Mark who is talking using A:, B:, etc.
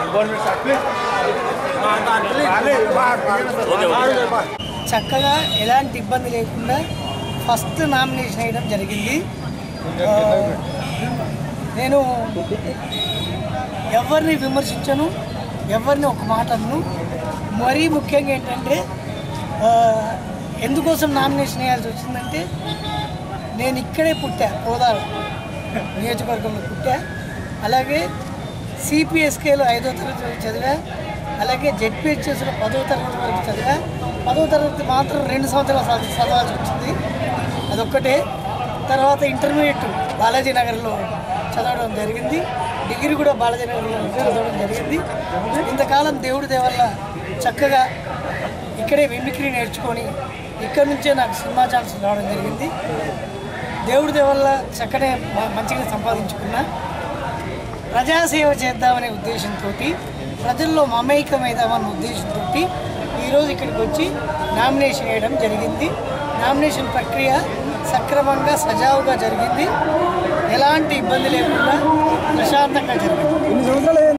A: చక్కగా ఎలాంటి ఇబ్బంది లేకుండా ఫస్ట్ నామినేషన్ వేయడం జరిగింది ఆ, నేను ఎవరిని విమర్శించను ఎవరిని ఒక మాట అన్ను మరీ ముఖ్యంగా ఏంటంటే ఆ, ఎందుకోసం నామినేషన్ వేయాల్సి వచ్చిందంటే నేను ఇక్కడే పుట్టా కోదాడ నియోజకవర్గంలో పుట్టా అలాగే సిపిఎస్కేలో ఐదో తరగతి వరకు చదివా అలాగే జెడ్పిహెచ్ఎస్లో పదో తరగతి వరకు చదివా పదో తరగతి మాత్రం రెండు సంవత్సరాలు చదవ- చదవాల్సి వచ్చింది అదొక్కటే తర్వాత ఇంటర్మీడియట్ బాలాజీ నగర్లో చదవడం జరిగింది డిగ్రీ కూడా బాలాజీ నగర్లో చదవడం జరిగింది ఇంతకాలం దేవుడి దేవల్ల చక్కగా ఇక్కడే మిమిక్రీ నేర్చుకొని ఇక్కడ నుంచే నాకు సినిమా ఛాన్స్ రావడం జరిగింది దేవుడి దేవల్ల చక్కనే మ- మంచిగా సంపాదించుకున్నా ప్రజాసేవ చేద్దామనే ఉద్దేశంతో ప్రజల్లో మమేకమైదామన్న ఉద్దేశంతో ఈరోజు ఇక్కడికి వచ్చి నామినేషన్ వేయడం జరిగింది నామినేషన్ ప్రక్రియ సక్రమంగా సజావుగా జరిగింది ఎలాంటి ఇబ్బంది లేకుండా ప్రశాంతంగా జరిగింది